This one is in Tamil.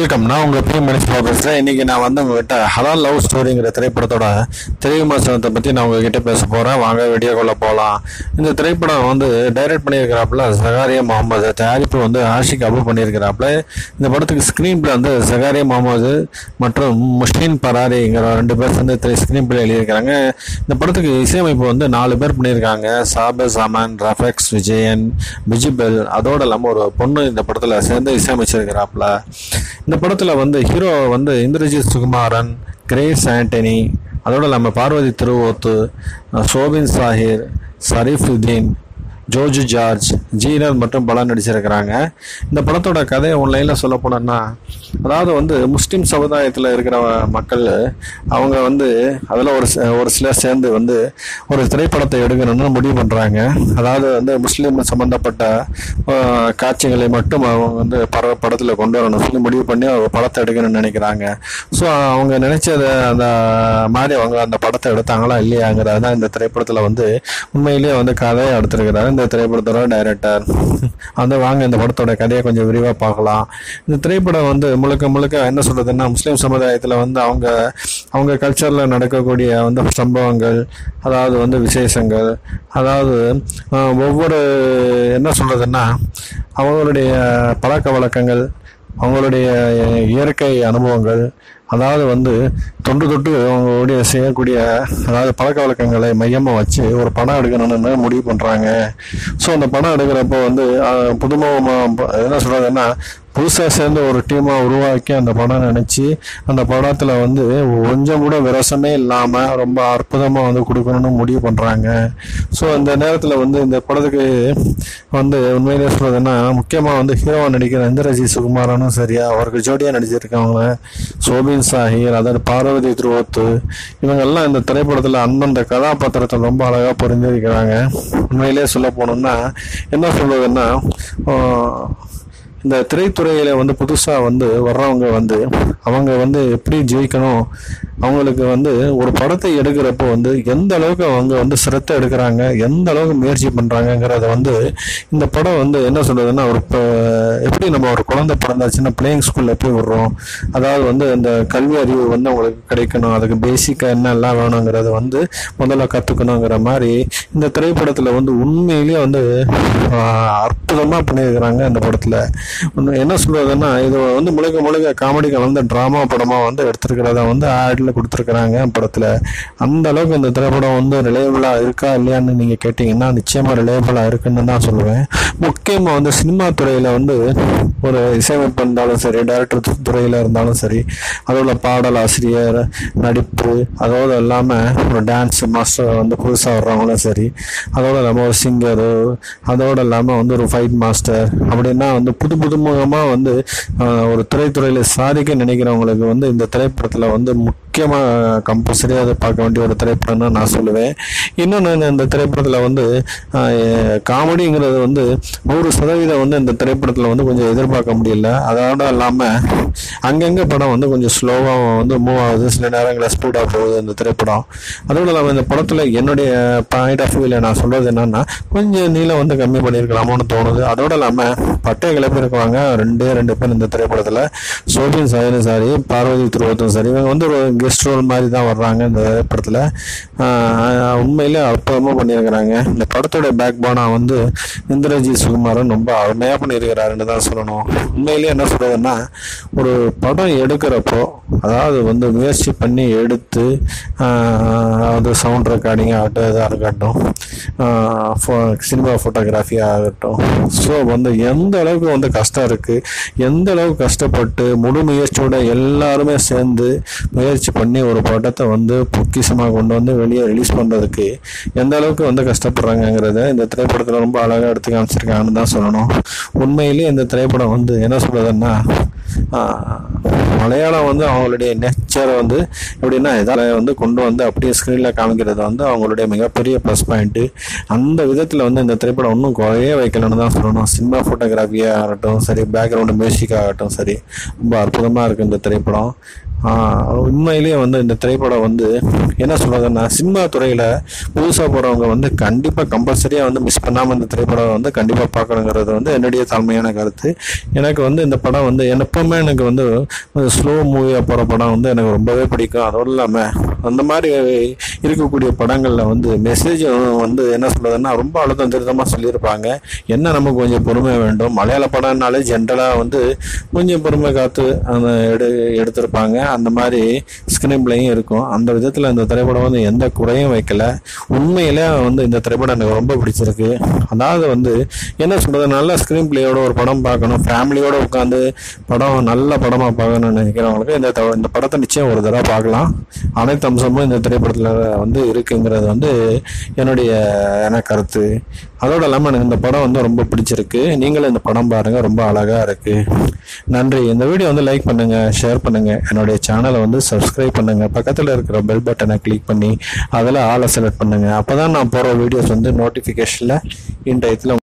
வெல்கம் நான் உங்கள் பி மணிஷ் பேசுகிறேன் இன்றைக்கி நான் வந்து உங்ககிட்ட ஹலால் லவ் ஸ்டோரிங்கிற திரைப்படத்தோட திரை விமர்சனத்தை பற்றி நான் உங்ககிட்ட பேச போகிறேன் வாங்க வீடியோக்குள்ளே போகலாம் இந்த திரைப்படம் வந்து டைரக்ட் பண்ணியிருக்கிறாப்புல ஜகாரியா முகமது தயாரிப்பு வந்து ஆஷிக் அபு பண்ணியிருக்கிறாப்புல இந்த படத்துக்கு ஸ்க்ரீன் பிளே வந்து ஜகாரியா முகமது மற்றும் முஷ்டின் பராரிங்கிற ரெண்டு பேர் வந்து திரை ஸ்க்ரீன் பிளே எழுதியிருக்கிறாங்க இந்த படத்துக்கு இசையமைப்பு வந்து நாலு பேர் பண்ணியிருக்காங்க சாபர் சாமான் ரஃபெக்ஸ் விஜயன் பிஜிபெல் அதோட இல்லாமல் ஒரு பொண்ணு இந்த படத்தில் சேர்ந்து இசையமைச்சிருக்கிறாப்புல இந்த படத்தில் வந்து ஹீரோ வந்து இந்திரஜித் சுகுமாரன் கிரேஸ் ஆண்டனி அதோட இல்லாமல் பார்வதி திருவோத்து சோபின் சாஹிர் சரிஃபுதீன் ஜோர்ஜ் ஜார்ஜ் ஜீனர் மற்றும் பலர் நடிச்சிருக்கிறாங்க இந்த படத்தோட கதையை ஒன்லைனில் சொல்ல போனோம்னா அதாவது வந்து முஸ்லீம் சமுதாயத்தில் இருக்கிற மக்கள் அவங்க வந்து அதில் ஒரு ச- ஒரு சிலர் சேர்ந்து வந்து ஒரு திரைப்படத்தை எடுக்கணும்னு முடிவு பண்ணுறாங்க அதாவது வந்து முஸ்லீம் சம்மந்தப்பட்ட ஆஹ், காட்சிகளை மட்டும் அவங்க வந்து பட படத்தில் கொண்டு வரணும் சொல்லி முடிவு பண்ணி ஒரு படத்தை எடுக்கணும்னு நினைக்கிறாங்க ஸோ அவங்க நினைச்சத அந்த மாதிரி அவங்க அந்த படத்தை எடுத்தாங்களா இல்லையாங்கிறது தான் இந்த திரைப்படத்தில் வந்து உண்மையிலேயே வந்து கதையை எடுத்திருக்கிறாரு இந்த திரைப்படத்தோட டைரக்டர் வந்து வாங்க இந்த படத்தோட கதையை கொஞ்சம் விரிவாக பார்க்கலாம் இந்த திரைப்படம் வந்து முழுக்க முழுக்க என்ன சொல்றதுன்னா முஸ்லீம் சமுதாயத்தில் வந்து அவங்க அவங்க கல்ச்சரில் நடக்கக்கூடிய வந்து சம்பவங்கள் அதாவது வந்து விசேஷங்கள் அதாவது ஆஹ், ஒவ்வொரு என்ன சொல்றதுன்னா அவங்களுடைய பழக்க வழக்கங்கள் அவங்களுடைய இயற்கை அனுபவங்கள் அதாவது வந்து தொன்று தொட்டு அவங்களுடைய செய்யக்கூடிய அதாவது பழக்க வழக்கங்களை மையமாக வச்சு ஒரு படம் எடுக்கணும்னு முடிவு பண்ணுறாங்க ஸோ அந்த படம் எடுக்கிறப்போ வந்து அஹ், புதுமுகமாக என்ன சொல்கிறதுன்னா புதுசாக சேர்ந்து ஒரு டீமாக உருவாக்கி அந்த படம் நினச்சி அந்த படத்தில் வந்து கொஞ்சம் கூட விரசமே இல்லாமல் ரொம்ப அற்புதமாக வந்து கொடுக்கணும்னு முடிவு பண்ணுறாங்க ஸோ இந்த நேரத்தில் வந்து இந்த படத்துக்கு வந்து உண்மையிலே சொல்றதுன்னா முக்கியமாக வந்து ஹீரோவா நடிக்கிற இந்திரஜித் சுகுமாரனும் சரியா அவருக்கு ஜோடியாக நடிச்சிருக்காங்க சோபின் சாஹிர் அதாவது பார்வதி துருவத்து இவங்கெல்லாம் இந்த திரைப்படத்தில் அந்தந்த கதாபாத்திரத்தை ரொம்ப அழகாக புரிஞ்சிருக்கிறாங்க உண்மையிலே சொல்ல போனோம்னா என்ன சொல்றதுன்னா ஆஹ், இந்த திரைத்துறையில வந்து புதுசா வந்து வர்றவங்க வந்து அவங்க வந்து எப்படி ஜெயிக்கணும் அவங்களுக்கு வந்து ஒரு படத்தை எடுக்கிறப்போ வந்து எந்த அளவுக்கு அவங்க வந்து சிரத்தை எடுக்கிறாங்க எந்த அளவுக்கு முயற்சி பண்றாங்கங்கிறத வந்து இந்த படம் வந்து என்ன சொல்றதுன்னா ஒரு ப- எப்படி நம்ம ஒரு குழந்தை பிறந்தாச்சுன்னா பிளேயிங் ஸ்கூல்ல எப்படி விடுறோம் அதாவது வந்து அந்த கல்வி அறிவு வந்து அவங்களுக்கு கிடைக்கணும் அதுக்கு பேசிக்கா என்ன எல்லாம் வேணுங்கிறத வந்து முதல்ல கத்துக்கணுங்கிற மாதிரி இந்த திரைப்படத்துல வந்து உண்மையிலேயே வந்து ஆஹ், அற்புதமா பண்ணியிருக்கிறாங்க இந்த படத்துல ஒண்ணு என்ன சொல்றதுன்னா இது வந்து முழுக்க முழுக்க காமெடி கலந்த டிராமா படமா வந்து எடுத்திருக்கிறத வந்து ஆட்ல கொடுத்துருக்குறாங்க படத்துல அந்த அளவுக்கு இந்த திரைப்படம் வந்து ரிலேபிளா இருக்கா இல்லையான்னு நீங்க கேட்டீங்கன்னா நிச்சயமா ரிலேபிளா இருக்குன்னு தான் சொல்லுவேன் முக்கியமா வந்து சினிமா துறையில வந்து ஒரு இசையமைப்பு இருந்தாலும் சரி டைரக்டர் துறையில இருந்தாலும் சரி அதோட பாடல் ஆசிரியர் நடிப்பு அதோட இல்லாம ஒரு டான்ஸ் மாஸ்டர் வந்து புதுசா வர்றவங்களும் சரி அதோட இல்லாம ஒரு சிங்கரு அதோட இல்லாம வந்து ஒரு ஃபைட் மாஸ்டர் அப்படின்னா வந்து புது புதுமுகமா வந்து ஆஹ், ஒரு திரைத்துறையில சாதிக்க நினைக்கிறவங்களுக்கு வந்து இந்த திரைப்படத்துல வந்து முக்கியமா கம்பல்சரி அதை பார்க்க வேண்டிய ஒரு திரைப்படம்னு நான் சொல்லுவேன் இன்னொன்று இந்த திரைப்படத்துல வந்து காமெடிங்கிறது வந்து நூறு சதவீதம் வந்து இந்த திரைப்படத்துல வந்து கொஞ்சம் எதிர்பார்க்க முடியல அதோட இல்லாம அங்கங்க படம் வந்து கொஞ்சம் ஸ்லோவாக வந்து மூவ் ஆகுது சில நேரங்களில் ஸ்பீடாக போகுது இந்த திரைப்படம் அதோட இல்லாமல் இந்த படத்தில் என்னுடைய பாயிண்ட் ஆஃப் வியூவில் நான் சொல்றது என்னன்னா கொஞ்சம் நீளம் வந்து கம்மி பண்ணியிருக்கலாமோன்னு தோணுது அதோட இல்லாமல் பட்டையை கிளப்பியிருக்குவாங்க ரெண்டே ரெண்டு பேர் இந்த திரைப்படத்தில் சோபின் சாயனும் சரி பார்வதி துருவத்தும் சரி இவங்க வந்து ஒரு கெஸ்ட் ரோல் மாதிரி தான் வர்றாங்க இந்த திரைப்படத்தில் உண்மையிலே அற்புதமாக பண்ணியிருக்கிறாங்க இந்த படத்தோட பேக் போனா வந்து இந்திரஜித் சுகுமாரன் ரொம்ப அருமையாக பண்ணியிருக்கிறாருன்னு தான் சொல்லணும் உண்மையிலேயே என்ன சொல்றதுன்னா ஒரு படம் எடுக்கிறப்போ அதாவது வந்து முயற்சி பண்ணி எடுத்து ஆஹ், அது சவுண்ட் ரெக்கார்டிங் ஆகட்டும் இதாக இருக்கட்டும் சினிமா ஃபோட்டோகிராஃபி ஆகட்டும் ஸோ வந்து எந்த அளவுக்கு வந்து கஷ்டம் இருக்கு எந்த அளவுக்கு கஷ்டப்பட்டு முழு முயற்சியோட எல்லாருமே சேர்ந்து முயற்சி பண்ணி ஒரு படத்தை வந்து பொக்கிஷமாக கொண்டு வந்து வெளியே ரிலீஸ் பண்ணுறதுக்கு எந்த அளவுக்கு வந்து கஷ்டப்படுறாங்கங்கிறத இந்த திரைப்படத்தில் ரொம்ப அழகாக எடுத்து காமிச்சிருக்காங்கன்னு தான் சொல்லணும் உண்மையிலேயே இந்த திரைப்படம் வந்து என்ன சொல்றதுன்னா ஆஹ், மலையாளம் வந்து அவங்களுடைய நேச்சரை வந்து எப்படின்னா இதால் வந்து கொண்டு வந்து அப்படியே ஸ்க்ரீனில் காமிக்கிறது வந்து அவங்களுடைய மிகப்பெரிய ப்ளஸ் பாயிண்ட்டு அந்த விதத்தில் வந்து இந்த திரைப்படம் இன்னும் குறைய வைக்கலன்னு தான் சொல்லணும் சினிமா ஃபோட்டோகிராஃபியாக ஆகட்டும் சரி பேக்ரவுண்டு மியூசிக் ஆகட்டும் சரி ரொம்ப அற்புதமாக இருக்குது இந்த திரைப்படம் ஆஹ் உண்மையிலேயே வந்து இந்த திரைப்படம் வந்து என்ன சொல்றதுன்னா சினிமா துறையில் புதுசாக போகிறவங்க வந்து கண்டிப்பாக கம்பல்சரியாக வந்து மிஸ் பண்ணாமல் இந்த திரைப்படம் வந்து கண்டிப்பாக பார்க்கணுங்கிறது வந்து என்னுடைய தாழ்மையான கருத்து எனக்கு வந்து இந்த படம் வந்து எப்பவுமே எனக்கு வந்து ஸ்லோ மூவியாக போகிற படம் வந்து எனக்கு ரொம்பவே பிடிக்கும் அதுவும் இல்லாமல் அந்த மாதிரி இருக்கக்கூடிய படங்களில் வந்து மெசேஜ் வந்து என்ன சொல்றதுன்னா ரொம்ப அழுத்தம் திருத்தமாக சொல்லியிருப்பாங்க என்ன நமக்கு கொஞ்சம் பொறுமை வேண்டும் மலையாள படம்னாலே ஜென்ரலாக வந்து கொஞ்சம் பொறுமை காத்து அந்த எடு எடுத்திருப்பாங்க அந்த மாதிரி ஸ்கிரீன் பிளேயும் இருக்கும் அந்த விதத்தில் இந்த திரைப்படம் வந்து எந்த குறையும் வைக்கல உண்மையிலே வந்து இந்த திரைப்படம் எனக்கு ரொம்ப பிடிச்சிருக்கு அதாவது வந்து என்ன சொல்றது நல்ல ஸ்கிரீன் பிளேயோட ஒரு படம் பார்க்கணும் ஃபேமிலியோட உட்காந்து படம் நல்ல படமாக பார்க்கணும்னு நினைக்கிறவங்களுக்கு இந்த த- இந்த படத்தை நிச்சயம் ஒரு தடவை பார்க்கலாம் அனைத்து அம்சமும் இந்த திரைப்படத்தில் வந்து இருக்குங்கிறது வந்து என்னுடைய என கருத்து அதோட இல்லாமல் எனக்கு இந்த படம் வந்து ரொம்ப பிடிச்சிருக்கு நீங்களும் இந்த படம் பாருங்க ரொம்ப அழகா இருக்கு நன்றி இந்த வீடியோ வந்து லைக் பண்ணுங்க ஷேர் பண்ணுங்க என்னுடைய சேனலை வந்து சப்ஸ்கிரைப் பண்ணுங்க பக்கத்தில் இருக்கிற பெல் பட்டனை கிளிக் பண்ணி அதில் ஆளை செலக்ட் பண்ணுங்க அப்பதான் நான் போகிற வீடியோஸ் வந்து நோட்டிஃபிகேஷனில் இன் டயத்தில்